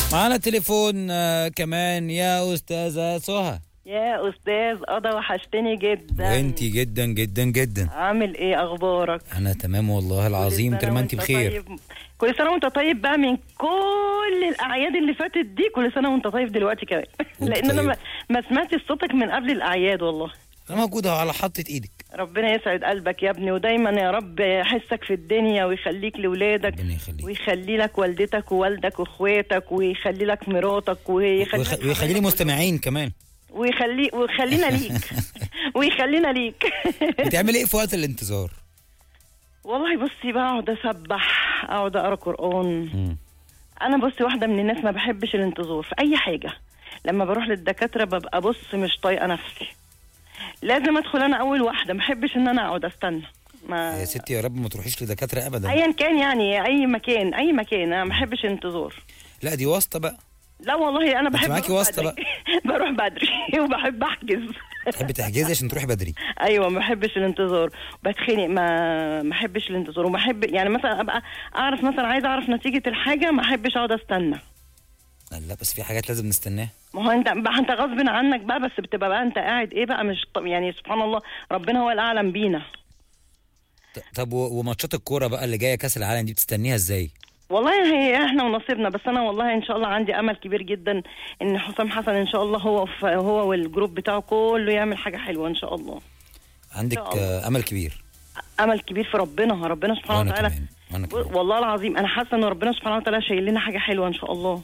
معانا تليفون آه، كمان يا استاذه سهى يا استاذ قضا وحشتني جدا وانتي جدا جدا جدا عامل ايه اخبارك انا تمام والله العظيم كل سنة طول ما انت وانت بخير طيب. كل سنه وانت طيب بقى من كل الاعياد اللي فاتت دي كل سنه وانت طيب دلوقتي كمان وانت لان انا طيب. ما- ما سمعتش صوتك من قبل الاعياد والله انا موجود اهو على حطة ايدك ربنا يسعد قلبك يا ابني ودايما يا رب يحسك في الدنيا ويخليك لاولادك ربنا يخليك ويخلي لك والدتك ووالدك واخواتك ويخلي لك مراتك ويخلي ويخ- لك ويخلي لي حبايبك مستمعين كمان كلهم. ويخلي ويخلينا ليك ويخلينا ليك بتعملي ايه في وقت الانتظار والله بصي بقعد اسبح اقعد اقرا قران مم. انا بصي واحده من الناس ما بحبش الانتظار في اي حاجه لما بروح للدكاتره ببقى بص مش طايقه نفسي لازم ادخل انا اول واحده ما بحبش ان انا اقعد استنى ما يا ستي يا رب ما تروحيش لدكاتره ابدا ايا كان يعني اي مكان اي مكان انا ما بحبش الانتظار لا دي واسطه بقى لا والله انا بحب معاكي أروح واسطة بدري. بروح بدري وبحب احجز تحبي تحجزي عشان تروحي بدري ايوه ما بحبش الانتظار بتخنق ما ما بحبش الانتظار وما بحب يعني مثلا ابقى اعرف مثلا عايزه اعرف نتيجه الحاجه ما احبش اقعد استنى لا بس في حاجات لازم نستناها ما هو انت بقى انت غصب عنك بقى بس بتبقى بقى انت قاعد ايه بقى مش طب يعني سبحان الله ربنا هو الاعلم بينا ط- طب و- وماتشات الكوره بقى اللي جايه كاس العالم دي بتستنيها ازاي والله هي احنا ونصيبنا بس انا والله ان شاء الله عندي امل كبير جدا ان حسام حسن ان شاء الله هو ف- هو والجروب بتاعه كله يعمل حاجه حلوه ان شاء الله عندك إن شاء الله. آه، امل كبير امل كبير في ربنا ربنا سبحانه وانا وتعالى كمان وانا ب- كمان والله العظيم انا حاسه ان ربنا سبحانه وتعالى شايل لنا حاجه حلوه ان شاء الله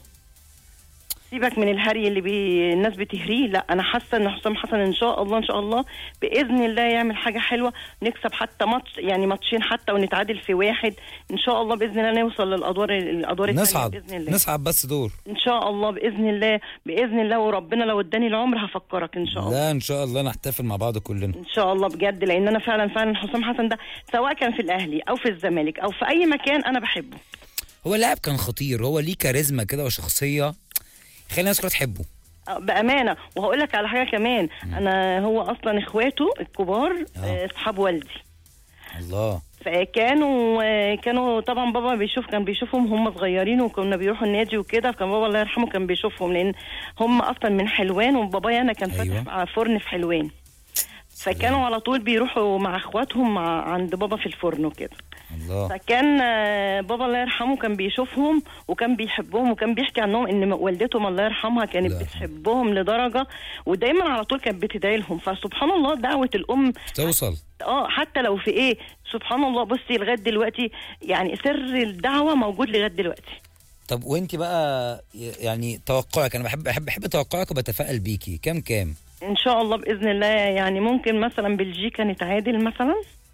سيبك من الهري اللي بي... الناس بتهريه لا انا حاسه ان حسام حسن ان شاء الله ان شاء الله باذن الله يعمل حاجه حلوه نكسب حتى ماتش يعني ماتشين حتى ونتعادل في واحد ان شاء الله باذن الله نوصل للادوار الادوار التانية نصعد باذن الله نصعد بس دور ان شاء الله باذن الله باذن الله وربنا لو اداني العمر هفكرك ان شاء الله لا ان شاء الله نحتفل مع بعض كلنا ان شاء الله بجد لان انا فعلا فعلا حسام حسن ده سواء كان في الاهلي او في الزمالك او في اي مكان انا بحبه هو اللاعب كان خطير هو ليه كاريزما كده وشخصيه خلي الناس كلها تحبه آه، بامانه وهقول لك على حاجه كمان انا هو اصلا اخواته الكبار آه. آه، اصحاب والدي الله فكانوا آه، كانوا طبعا بابا بيشوف كان بيشوفهم هم صغيرين وكنا بيروحوا النادي وكده فكان بابا الله يرحمه كان بيشوفهم لان هم اصلا من حلوان وبابايا انا كان أيوة. فاتح فرن في حلوان فكانوا على طول بيروحوا مع اخواتهم مع عند بابا في الفرن وكده الله فكان آه، بابا الله يرحمه كان بيشوفهم وكان بيحبهم وكان بيحكي عنهم ان والدتهم الله يرحمها كانت الله يرحمها. بتحبهم لدرجه ودايما على طول كانت بتدعي لهم فسبحان الله دعوه الام توصل اه حتى لو في ايه سبحان الله بصي لغايه دلوقتي يعني سر الدعوه موجود لغايه دلوقتي طب وانت بقى ي- يعني توقعك انا بحب بحب بحب توقعك وبتفائل بيكي كام كام ان شاء الله باذن الله يعني ممكن مثلا بلجيكا نتعادل مثلا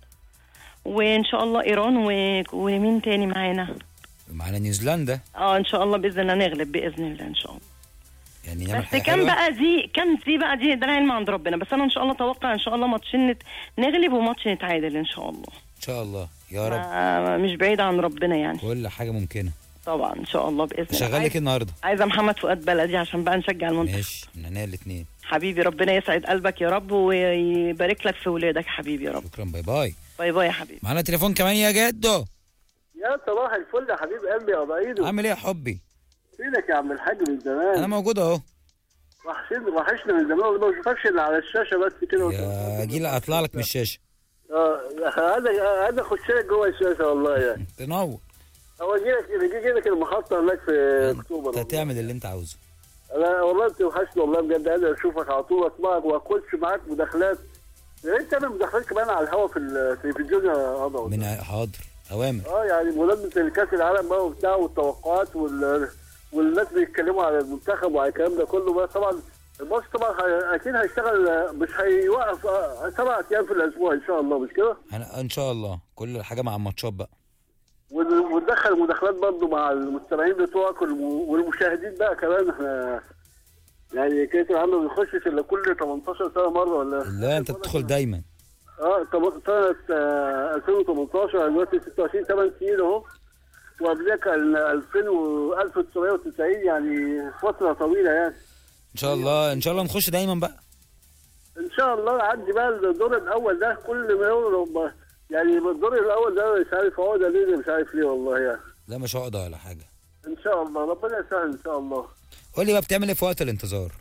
وان شاء الله ايران و... ومين تاني معانا معانا نيوزيلندا اه ان شاء الله باذن الله نغلب باذن الله ان شاء الله يعني نعمل بس حاجه كان حلوة. بقى دي كان دي بقى دي ده العلم عند ربنا بس انا ان شاء الله اتوقع ان شاء الله ماتشين نت- نغلب وماتش نتعادل ان شاء الله ان شاء الله يا رب آه مش بعيد عن ربنا يعني كل حاجه ممكنه طبعا ان شاء الله باذن الله شغال عايز- لك النهارده عايزه محمد فؤاد بلدي عشان بقى نشجع المنتخب ماشي من عينيا الاثنين حبيبي ربنا يسعد قلبك يا رب ويبارك لك في ولادك حبيبي يا رب شكرا باي باي باي باي يا حبيبي معانا تليفون كمان يا جدو يا صباح الفل يا حبيب قلبي يا ضعيده عامل ايه يا حبي فينك يا عم الحاج من انا زمان موجود اهو وحشين وحشنا من زمان والله ما بشوفكش الا على الشاشه بس كده يا جيل اطلع لك من الشاشه اه انا انا اخش لك جوه الشاشه والله يعني تنور هو اجي لك اجي لك المحطه هناك في اكتوبر انت والله. تعمل اللي انت عاوزه انا والله انت وحشني والله بجد قادر اشوفك على طول واسمعك واخش معاك مداخلات يا ريت تعمل مداخلات كمان على الهوا في التلفزيون يا قضا من ع- حاضر اوامر اه يعني بمناسبه كاس العالم بقى وبتاع والتوقعات وال والناس بيتكلموا على المنتخب وعلى الكلام ده كله بقى طبعا الماتش طبعا هي- اكيد هيشتغل آه، مش هيوقف آه، سبع ايام في الاسبوع ان شاء الله مش كده؟ أنا ان شاء الله كل حاجه مع الماتشات بقى ون- وندخل مداخلات برضه مع المستمعين بتوعك والم- والمشاهدين بقى كمان احنا يعني كاس العالم ما بيخشش الا كل 18 سنه مره ولا لا انت بتدخل دايما اه طب سنه آه، 2018 دلوقتي 26 8 سنين اهو وقبلها كان 2000 و 1990 يعني فتره طويله يعني ان شاء الله ان شاء الله نخش دايما بقى ان شاء الله نعدي بقى الدور الاول ده كل ما يوم يعني الدور الاول ده مش عارف هو ده ليه مش عارف ليه والله يعني لا مش هقدر ولا حاجه ان شاء الله ربنا يسهل ان شاء الله قول لي بقى بتعمل ايه في وقت الانتظار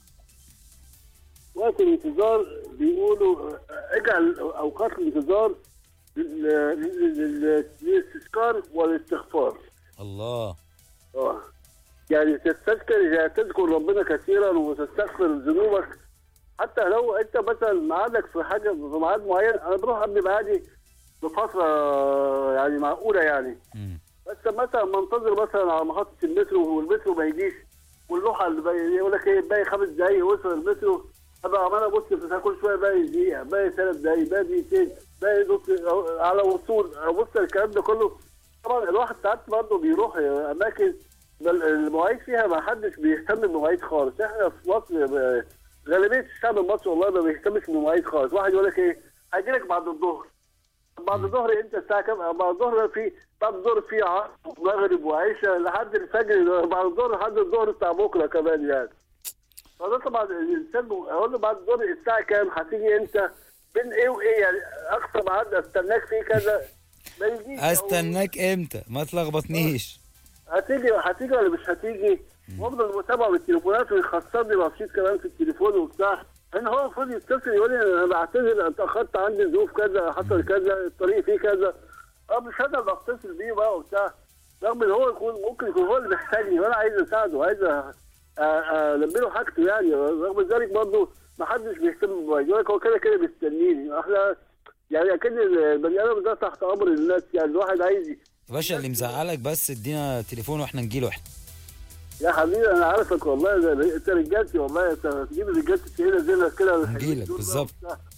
وقت الانتظار بيقولوا آه، اجعل اوقات الانتظار لل- لل- لل- للاستذكار والاستغفار الله اه يعني تستذكر يعني تذكر ربنا كثيرا وتستغفر ذنوبك حتى لو انت مثلا ميعادك في حاجه في ميعاد معين انا بروح قبل ميعادي بفتره يعني معقوله يعني مم. بس مثلا منتظر مثلا على محطه المترو والمترو ما يجيش واللوحه اللي باقي يقول لك ايه باقي خمس دقايق وصل المترو ابقى عمال ابص في كل شويه باقي دقيقه باقي ثلاث دقايق باقي دقيقتين باقي نص على وصول ابص الكلام ده كله طبعا الواحد ساعات برضه بيروح اماكن بل- المواعيد فيها ما حدش بيهتم بالمواعيد خالص احنا في مصر ب- غالبيه الشعب المصري والله ما بيهتمش بالمواعيد خالص واحد يقول لك ايه هاجي لك بعد الظهر بعد الظهر انت الساعه كام بعد الظهر في بعد الظهر في عصر ومغرب وعشاء لحد الفجر بعد الظهر لحد الظهر بتاع بكره كمان يعني فده طبعا الانسان اقول له بعد الظهر الساعه كام هتيجي انت بين ايه وايه يعني اقصى ميعاد استناك فيه كذا ما يجيش أو- استناك امتى ما تلخبطنيش هتيجي هتيجي ولا مش هتيجي وافضل متابعه بالتليفونات ويخسرني رصيد كمان في التليفون وبتاع ان هو المفروض يتصل يقول لي انا بعتذر انا اتاخرت عندي ظروف كذا حصل كذا الطريق فيه كذا اه مش انا اللي اتصل بيه بقى وبتاع رغم ان هو يكون ممكن يكون هو اللي محتاجني وانا عايز اساعده عايز أ- أ- الم له حاجته يعني رغم ذلك برضه ما حدش بيهتم بموبايلي يقول لك هو كده كده بيستنيني احنا يعني اكن البني ادم ده تحت امر الناس يعني الواحد عايز يا باشا اللي مزعلك بس ادينا تليفون واحنا نجيله احنا يا حبيبي انا عارفك والله ده انت رجالتي والله انت تجيب رجالتي تقيله زي كده هنجيلك بالظبط.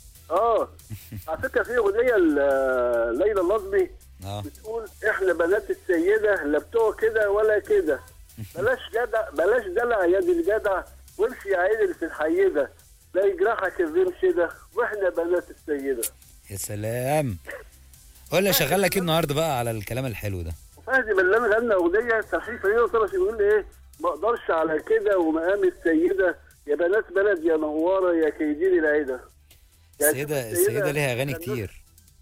اه على فكره في اغنيه ل- ليلى اللطبي اه بتقول احنا بنات السيده لا بتوع كده ولا كده بلاش جدع بلاش دلع يا دي الجدع وامشي يا عيني في الحيده لا يجرحك الرمش ده واحنا بنات السيده يا سلام قول لي اشغل لك ايه النهارده بقى على الكلام الحلو ده فهدي ملان غنى اغنيه تلحين فريده طرش يقول ايه ما اقدرش على كده ومقام السيده يا بنات بلد يا نواره يا كيدين العيده يعني السيده شوف السيده ليها اغاني كان كتير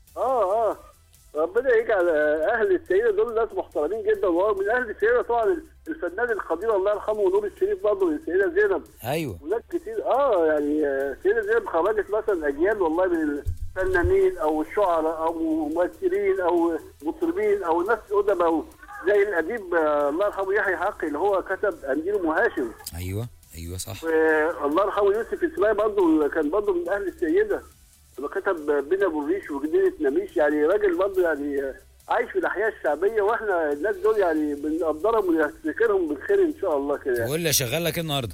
اه اه ربنا يجعل اهل السيده دول ناس محترمين جدا ومن اهل السيده طبعا الفنان القدير الله يرحمه نور الشريف برضه من السيده زينب ايوه وناس كتير اه يعني آه، السيده زينب خرجت مثلا اجيال والله من الفنانين او الشعراء او ممثلين او مطربين او ناس ادباء زي الاديب آه، الله يرحمه يحيى حقي اللي هو كتب انديل ام هاشم ايوه ايوه صح والله يرحمه يوسف اسماعيل برضه كان برضه من اهل السيده اللي كتب بين ابو الريش وجديده نميش يعني راجل برضه يعني آه، عايش في الاحياء الشعبيه واحنا الناس دول يعني بنقدرهم ونفتكرهم بالخير ان شاء الله كده يعني. قول لي اشغل لك ايه النهارده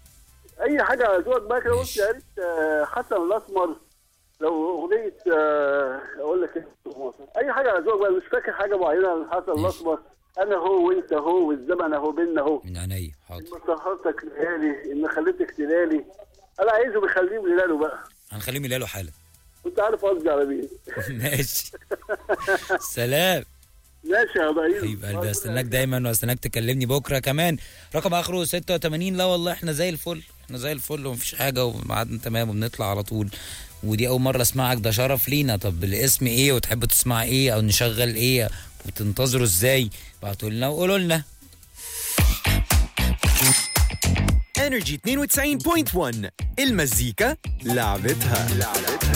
اي حاجه على ذوقك بقى كده قلت ماشي. يا ريت آه، حسن الاسمر لو اغنيه آه، اقول لك إيه؟ اي حاجه على ذوقك بقى مش فاكر حاجه معينه عن حسن ماشي. الاسمر انا هو وانت هو والزمن اهو بينا اهو من عينيا حاضر ان سهرتك ليالي ان خليتك تلالي انا عايزه بيخليه بلاله بقى هنخليه ملاله حالا كنت عارف قصدي على مين ماشي سلام ماشي يا ضعيف حبيب قلبي استناك دايما واستناك تكلمني بكره كمان رقم اخره 86 لا والله احنا زي الفل احنا زي الفل ومفيش حاجه وميعادنا تمام وبنطلع على طول ودي اول مره اسمعك ده شرف لينا طب الاسم ايه وتحب تسمع ايه او نشغل ايه وتنتظروا ازاي بعتوا لنا وقولوا لنا انرجي 92.1 المزيكا لعبتها لعبتها